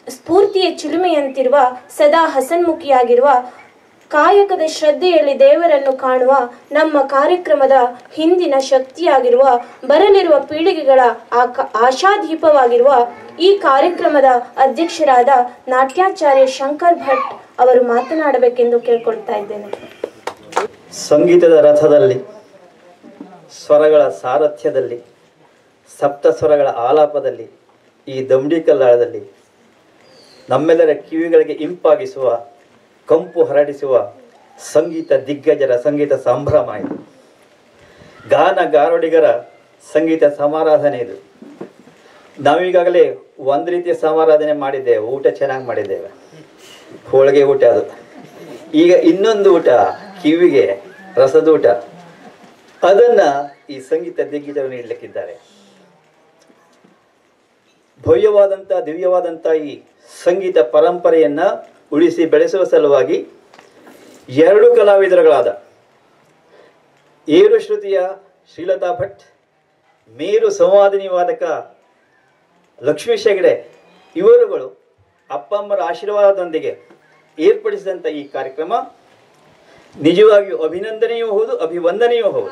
ಸ್ಫೂರ್ತಿಯ ಚಿಲುಮೆಯಂತಿರುವ ಸದಾ ಹಸನ್ಮುಖಿಯಾಗಿರುವ ಕಾಯಕದ ಶ್ರದ್ಧೆಯಲ್ಲಿ ದೇವರನ್ನು ಕಾಣುವ ನಮ್ಮ ಕಾರ್ಯಕ್ರಮದ ಹಿಂದಿನ ಶಕ್ತಿಯಾಗಿರುವ ಬರಲಿರುವ ಪೀಳಿಗೆಗಳ ಆಕ ಆಶಾದೀಪವಾಗಿರುವ ಈ ಕಾರ್ಯಕ್ರಮದ ಅಧ್ಯಕ್ಷರಾದ ನಾಟ್ಯಾಚಾರ್ಯ ಶಂಕರ್ ಭಟ್ ಅವರು ಮಾತನಾಡಬೇಕೆಂದು ಕೇಳ್ಕೊಳ್ತಾ ಇದ್ದೇನೆ ಸಂಗೀತದ ರಥದಲ್ಲಿ ಸ್ವರಗಳ ಸಾರಥ್ಯದಲ್ಲಿ ಸಪ್ತ ಸ್ವರಗಳ ಆಲಾಪದಲ್ಲಿ ಈ ದಂಡಿ ಕಲ್ಲಾಳದಲ್ಲಿ ನಮ್ಮೆಲ್ಲರ ಕಿವಿಗಳಿಗೆ ಇಂಪಾಗಿಸುವ ಕಂಪು ಹರಡಿಸುವ ಸಂಗೀತ ದಿಗ್ಗಜರ ಸಂಗೀತ ಸಂಭ್ರಮ ಇದು ಗಾನ ಗಾರುಡಿಗರ ಸಂಗೀತ ಸಮಾರಾಧನೆ ಇದು ನಾವೀಗಾಗಲೇ ಒಂದು ರೀತಿಯ ಸಮಾರಾಧನೆ ಮಾಡಿದ್ದೇವೆ ಊಟ ಚೆನ್ನಾಗಿ ಮಾಡಿದ್ದೇವೆ ಹೋಳಿಗೆ ಊಟ ಅದು ಈಗ ಇನ್ನೊಂದು ಊಟ ಕಿವಿಗೆ ರಸದ ಊಟ ಅದನ್ನ ಈ ಸಂಗೀತ ದಿಗ್ಗಜರು ನೀಡಲಿಕ್ಕಿದ್ದಾರೆ ಭವ್ಯವಾದಂಥ ದಿವ್ಯವಾದಂಥ ಈ ಸಂಗೀತ ಪರಂಪರೆಯನ್ನ ಉಳಿಸಿ ಬೆಳೆಸುವ ಸಲುವಾಗಿ ಎರಡು ಕಲಾವಿದರುಗಳಾದ ಏರು ಶ್ರುತಿಯ ಶ್ರೀಲತಾ ಭಟ್ ಮೇರು ಸಂವಾದಿನಿ ವಾದಕ ಲಕ್ಷ್ಮೀ ಹೆಗಡೆ ಇವರುಗಳು ಅಪ್ಪಮ್ಮರ ಆಶೀರ್ವಾದದೊಂದಿಗೆ ಏರ್ಪಡಿಸಿದಂಥ ಈ ಕಾರ್ಯಕ್ರಮ ನಿಜವಾಗಿಯೂ ಅಭಿನಂದನೆಯೂ ಹೌದು ಅಭಿವಂದನೆಯೂ ಹೌದು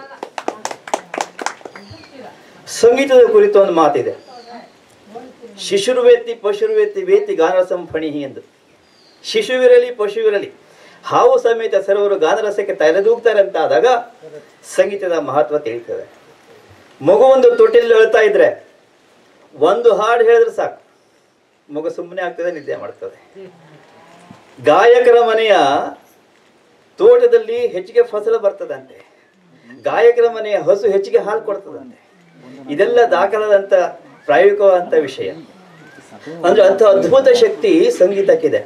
ಸಂಗೀತದ ಕುರಿತು ಒಂದು ಮಾತಿದೆ ಶಿಶುರ್ವೇತ್ತಿ ಪಶುರ್ವೇತ್ತಿ ವೇತಿ ಗಾನರಸಂ ಫಣಿಹಿ ಎಂದು ಶಿಶುವಿರಲಿ ಪಶುವಿರಲಿ ಹಾವು ಸಮೇತ ಸರ್ವರು ಗಾನರಸಕ್ಕೆ ತಲೆದೂಗ್ತಾರೆ ಅಂತ ಆದಾಗ ಸಂಗೀತದ ಮಹತ್ವ ತಿಳಿತದೆ ಮಗು ಒಂದು ತೊಟ್ಟಿಲಿ ಅಳ್ತಾ ಇದ್ರೆ ಒಂದು ಹಾಡು ಹೇಳಿದ್ರೆ ಸಾಕು ಮಗು ಸುಮ್ಮನೆ ಆಗ್ತದೆ ನಿದ್ದೆ ಮಾಡ್ತದೆ ಗಾಯಕರ ಮನೆಯ ತೋಟದಲ್ಲಿ ಹೆಚ್ಚಿಗೆ ಫಸಲು ಬರ್ತದಂತೆ ಗಾಯಕರ ಮನೆಯ ಹಸು ಹೆಚ್ಚಿಗೆ ಹಾಲು ಕೊಡ್ತದಂತೆ ಇದೆಲ್ಲ ದಾಖಲಾದಂತ ಪ್ರಾಯೋಗಿಕವಾದಂತ ವಿಷಯ ಅಂದ್ರೆ ಅಂತ ಅದ್ಭುತ ಶಕ್ತಿ ಸಂಗೀತಕ್ಕಿದೆ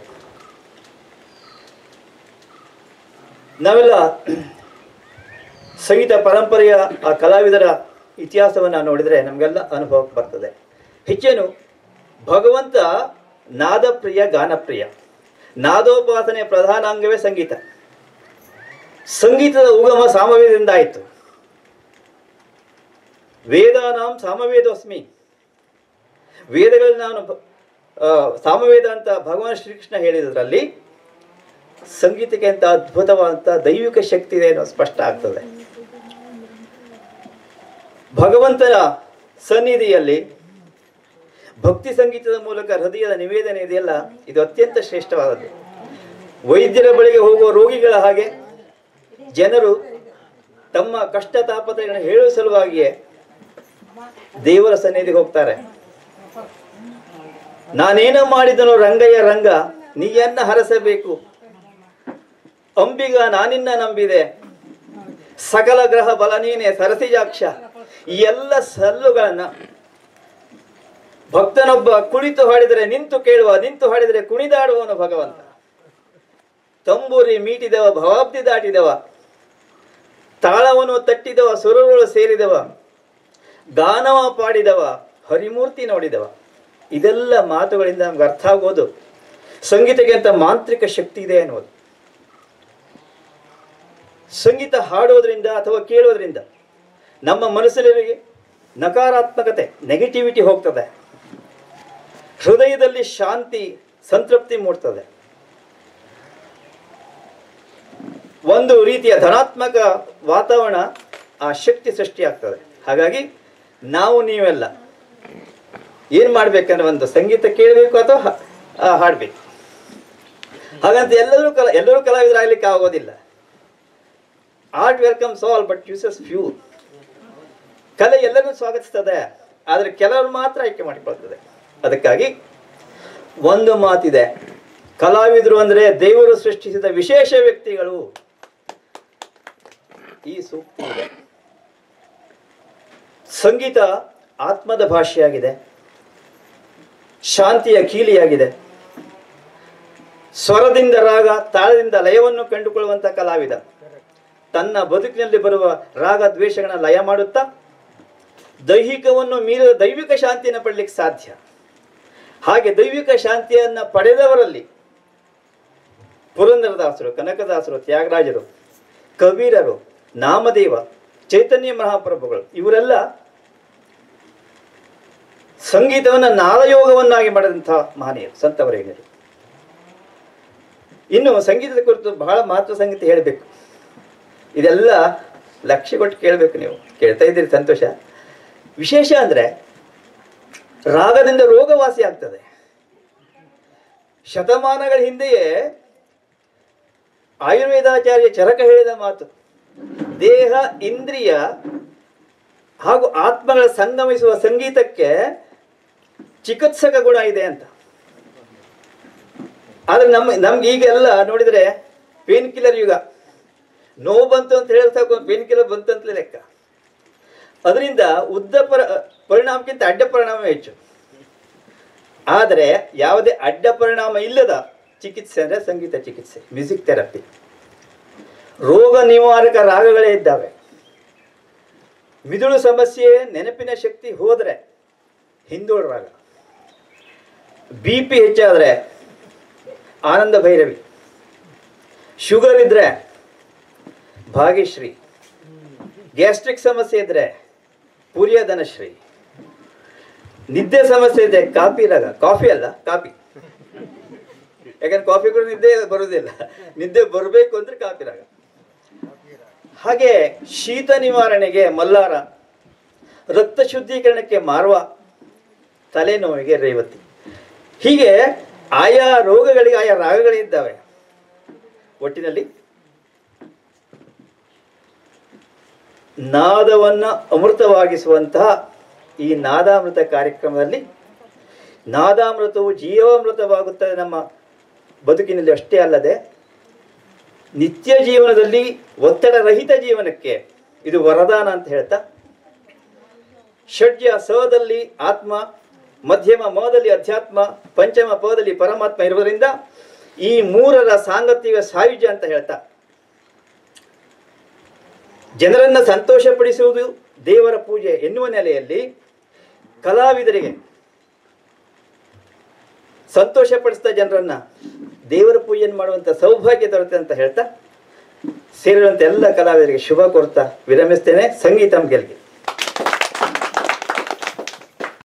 ನಾವೆಲ್ಲ ಸಂಗೀತ ಪರಂಪರೆಯ ಆ ಕಲಾವಿದರ ಇತಿಹಾಸವನ್ನು ನೋಡಿದರೆ ನಮಗೆಲ್ಲ ಅನುಭವಕ್ಕೆ ಬರ್ತದೆ ಹೆಚ್ಚೇನು ಭಗವಂತ ನಾದಪ್ರಿಯ ಗಾನಪ್ರಿಯ ನಾದೋಪಾಸನೆಯ ಪ್ರಧಾನಾಂಗವೇ ಸಂಗೀತ ಸಂಗೀತದ ಉಗಮ ಸಾಮವೇದದಿಂದ ಆಯಿತು ವೇದಾನಾಂ ಸಾಮವೇದೋಸ್ಮಿ ವೇದಗಳಲ್ಲಿ ನಾನು ಭ- ಆ, ಸಾಮವೇದ ಅಂತ ಭಗವಾನ್ ಶ್ರೀಕೃಷ್ಣ ಹೇಳಿದ್ರಲ್ಲಿ ಸಂಗೀತಕ್ಕೆ ಅಂತ ಅದ್ಭುತವಾದಂಥ ದೈವಿಕ ಶಕ್ತಿ ಇದೆ ಅನ್ನೋ ಸ್ಪಷ್ಟ ಆಗ್ತದೆ ಭಗವಂತನ ಸನ್ನಿಧಿಯಲ್ಲಿ ಭಕ್ತಿ ಸಂಗೀತದ ಮೂಲಕ ಹೃದಯದ ನಿವೇದನೆ ಇದೆಯಲ್ಲ ಇದು ಅತ್ಯಂತ ಶ್ರೇಷ್ಠವಾದದ್ದು ವೈದ್ಯರ ಬಳಿಗೆ ಹೋಗುವ ರೋಗಿಗಳ ಹಾಗೆ ಜನರು ತಮ್ಮ ಕಷ್ಟ ತಾಪತ್ರಗಳನ್ನು ಹೇಳುವ ಸಲುವಾಗಿಯೇ ದೇವರ ಸನ್ನಿಧಿಗೆ ಹೋಗ್ತಾರೆ ನಾನೇನ ಮಾಡಿದನು ರಂಗಯ್ಯ ರಂಗ ನೀಯನ್ನ ಹರಸಬೇಕು ಅಂಬಿಗ ನಾನಿನ್ನ ನಂಬಿದೆ ಸಕಲ ಗ್ರಹ ಬಲ ನೀನೆ ಸರಸಿಜಾಕ್ಷ ಈ ಎಲ್ಲ ಸಲ್ಲುಗಳನ್ನ ಭಕ್ತನೊಬ್ಬ ಕುಳಿತು ಹಾಡಿದರೆ ನಿಂತು ಕೇಳುವ ನಿಂತು ಹಾಡಿದರೆ ಕುಣಿದಾಡುವನು ಭಗವಂತ ತಂಬೂರಿ ಮೀಟಿದವ ಭವಾಬ್ದಿ ದಾಟಿದವ ತಾಳವನ್ನು ತಟ್ಟಿದವ ಸುರರುಳು ಸೇರಿದವ ಗಾನವ ಪಾಡಿದವ ಹರಿಮೂರ್ತಿ ನೋಡಿದವ ಇದೆಲ್ಲ ಮಾತುಗಳಿಂದ ನಮ್ಗೆ ಅರ್ಥ ಆಗೋದು ಸಂಗೀತಕ್ಕೆ ಅಂತ ಮಾಂತ್ರಿಕ ಶಕ್ತಿ ಇದೆ ಅನ್ನೋದು ಸಂಗೀತ ಹಾಡೋದ್ರಿಂದ ಅಥವಾ ಕೇಳೋದ್ರಿಂದ ನಮ್ಮ ಮನಸ್ಸಿನಲ್ಲಿ ನಕಾರಾತ್ಮಕತೆ ನೆಗೆಟಿವಿಟಿ ಹೋಗ್ತದೆ ಹೃದಯದಲ್ಲಿ ಶಾಂತಿ ಸಂತೃಪ್ತಿ ಮೂಡ್ತದೆ ಒಂದು ರೀತಿಯ ಧನಾತ್ಮಕ ವಾತಾವರಣ ಆ ಶಕ್ತಿ ಸೃಷ್ಟಿಯಾಗ್ತದೆ ಹಾಗಾಗಿ ನಾವು ನೀವೆಲ್ಲ ಏನು ಮಾಡ್ಬೇಕಂದ್ರೆ ಒಂದು ಸಂಗೀತ ಕೇಳಬೇಕು ಅಥವಾ ಹಾ- ಆ, ಹಾಡ್ಬೇಕು ಹಾಗಂತ ಎಲ್ಲರೂ ಕಲಾ ಎಲ್ಲರೂ ಕಲಾವಿದರಾಗ್ಲಿಕ್ಕೆ ಆಗೋದಿಲ್ಲ art welcomes all but uses few ಕಲೆ ಎಲ್ಲರೂ ಸ್ವಾಗತಿಸ್ತದೆ ಆದರೆ ಕೆಲವರು ಮಾತ್ರ ಆಯ್ಕೆ ಮಾಡಿಕೊಳ್ತದೆ ಅದಕ್ಕಾಗಿ ಒಂದು ಮಾತಿದೆ ಕಲಾವಿದರು ಅಂದ್ರೆ ದೇವರು ಸೃಷ್ಟಿಸಿದ ವಿಶೇಷ ವ್ಯಕ್ತಿಗಳು ಈ ಸೂಕ್ತಿ ಇದೆ ಸಂಗೀತ ಆತ್ಮದ ಭಾಷೆಯಾಗಿದೆ ಶಾಂತಿಯ ಕೀಲಿಯಾಗಿದೆ ಸ್ವರದಿಂದ ರಾಗ ತಾಳದಿಂದ ಲಯವನ್ನು ಕಂಡುಕೊಳ್ಳುವಂತ ಕಲಾವಿದ ತನ್ನ ಬದುಕಿನಲ್ಲಿ ಬರುವ ರಾಗ ದ್ವೇಷಗಳನ್ನ ಲಯ ಮಾಡುತ್ತಾ ದೈಹಿಕವನ್ನು ಮೀರಿದ ದೈವಿಕ ಶಾಂತಿಯನ್ನು ಪಡಲಿಕ್ಕೆ ಸಾಧ್ಯ ಹಾಗೆ ದೈವಿಕ ಶಾಂತಿಯನ್ನ ಪಡೆದವರಲ್ಲಿ ಪುರಂದರದಾಸರು ಕನಕದಾಸರು ತ್ಯಾಗರಾಜರು ಕಬೀರರು ನಾಮದೇವ ಚೈತನ್ಯ ಮಹಾಪ್ರಭುಗಳು ಇವರೆಲ್ಲ ಸಂಗೀತವನ್ನು ನಾದಯೋಗವನ್ನಾಗಿ ಮಾಡಿದಂತಹ ಮಹನೀಯರು ಸಂತವರೇಣ್ಯರು ಇನ್ನು ಸಂಗೀತದ ಕುರಿತು ಬಹಳ ಮಹತ್ವ ಸಂಗೀತ ಹೇಳಬೇಕು ಇದೆಲ್ಲ ಲಕ್ಷ್ಯ ಕೊಟ್ಟು ಕೇಳಬೇಕು ನೀವು ಕೇಳ್ತಾ ಇದ್ದೀರಿ ಸಂತೋಷ ವಿಶೇಷ ಅಂದರೆ ರಾಗದಿಂದ ರೋಗವಾಸಿ ಆಗ್ತದೆ ಶತಮಾನಗಳ ಹಿಂದೆಯೇ ಆಯುರ್ವೇದಾಚಾರ್ಯ ಚರಕ ಹೇಳಿದ ಮಾತು ದೇಹ ಇಂದ್ರಿಯ ಹಾಗೂ ಆತ್ಮಗಳ ಸಂಗಮಿಸುವ ಸಂಗೀತಕ್ಕೆ ಚಿಕಿತ್ಸಕ ಗುಣ ಇದೆ ಅಂತ ಆದ್ರೆ ನಮ್ಮ ನಮ್ಗೆ ಈಗೆಲ್ಲ ನೋಡಿದ್ರೆ ಪೇನ್ ಕಿಲ್ಲರ್ ಯುಗ ನೋವು ಬಂತು ಅಂತ ಹೇಳ್ತಾ ಪೇನ್ ಕಿಲ್ಲರ್ ಬಂತು ಅಂತಲೇ ಲೆಕ್ಕ ಅದರಿಂದ ಉದ್ದ ಪರ ಪರಿಣಾಮಕ್ಕಿಂತ ಅಡ್ಡ ಪರಿಣಾಮ ಹೆಚ್ಚು ಆದರೆ ಯಾವುದೇ ಅಡ್ಡ ಪರಿಣಾಮ ಇಲ್ಲದ ಚಿಕಿತ್ಸೆ ಅಂದರೆ ಸಂಗೀತ ಚಿಕಿತ್ಸೆ ಮ್ಯೂಸಿಕ್ ಥೆರಪಿ ರೋಗ ನಿವಾರಕ ರಾಗಗಳೇ ಇದ್ದಾವೆ ಮಿದುಳು ಸಮಸ್ಯೆ ನೆನಪಿನ ಶಕ್ತಿ ಹೋದರೆ ಹಿಂದೋಳ ರಾಗ ಬಿ ಪಿ ಹೆಚ್ಚಾದರೆ ಆನಂದ ಭೈರವಿ ಶುಗರ್ ಇದ್ರೆ ಭಾಗ್ಯಶ್ರೀ ಗ್ಯಾಸ್ಟ್ರಿಕ್ ಸಮಸ್ಯೆ ಇದ್ರೆ ಪೂರ್ಯಧನಶ್ರೀ ನಿದ್ದೆ ಸಮಸ್ಯೆ ಇದೆ ಕಾಫಿ ರಾಗ ಕಾಫಿ ಅಲ್ಲ ಕಾಫಿ ಯಾಕಂದ್ರೆ ಕಾಫಿ ಕೂಡ ನಿದ್ದೆ ಬರುವುದಿಲ್ಲ ನಿದ್ದೆ ಬರಬೇಕು ಅಂದ್ರೆ ಕಾಫಿ ರಾಗ ಹಾಗೆ ಶೀತ ನಿವಾರಣೆಗೆ ಮಲ್ಲಾರ ರಕ್ತ ಶುದ್ಧೀಕರಣಕ್ಕೆ ಮಾರ್ವ ತಲೆನೋವಿಗೆ ರೇವತಿ ಹೀಗೆ ಆಯಾ ರೋಗಗಳಿಗೆ ಆಯಾ ರಾಗಗಳಿದ್ದಾವೆ ಒಟ್ಟಿನಲ್ಲಿ ನಾದವನ್ನು ಅಮೃತವಾಗಿಸುವಂತಹ ಈ ನಾದಾಮೃತ ಕಾರ್ಯಕ್ರಮದಲ್ಲಿ ನಾದಾಮೃತವು ಜೀವಾಮೃತವಾಗುತ್ತದೆ ನಮ್ಮ ಬದುಕಿನಲ್ಲಿ ಅಷ್ಟೇ ಅಲ್ಲದೆ ನಿತ್ಯ ಜೀವನದಲ್ಲಿ ಒತ್ತಡ ರಹಿತ ಜೀವನಕ್ಕೆ ಇದು ವರದಾನ ಅಂತ ಹೇಳ್ತಾ ಷಡ್ಜ ಸದಲ್ಲಿ ಆತ್ಮ ಮಧ್ಯಮ ಮದಲ್ಲಿ ಅಧ್ಯಾತ್ಮ ಪಂಚಮ ಪದಲ್ಲಿ ಪರಮಾತ್ಮ ಇರುವುದರಿಂದ ಈ ಮೂರರ ಸಾಂಗತ್ಯ ಸಾಯುಜ್ಯ ಅಂತ ಹೇಳ್ತಾ ಜನರನ್ನು ಸಂತೋಷಪಡಿಸುವುದು ದೇವರ ಪೂಜೆ ಎನ್ನುವ ನೆಲೆಯಲ್ಲಿ ಕಲಾವಿದರಿಗೆ ಸಂತೋಷಪಡಿಸಿದ ಜನರನ್ನ ದೇವರ ಪೂಜೆಯನ್ನು ಮಾಡುವಂಥ ಸೌಭಾಗ್ಯ ದೊರೆತೆ ಅಂತ ಹೇಳ್ತಾ ಸೇರಿರುವಂಥ ಎಲ್ಲ ಕಲಾವಿದರಿಗೆ ಶುಭ ಕೋರ್ತಾ ವಿರಮಿಸ್ತೇನೆ ಸಂಗೀತಂ ಗೆಲ್ಗೆ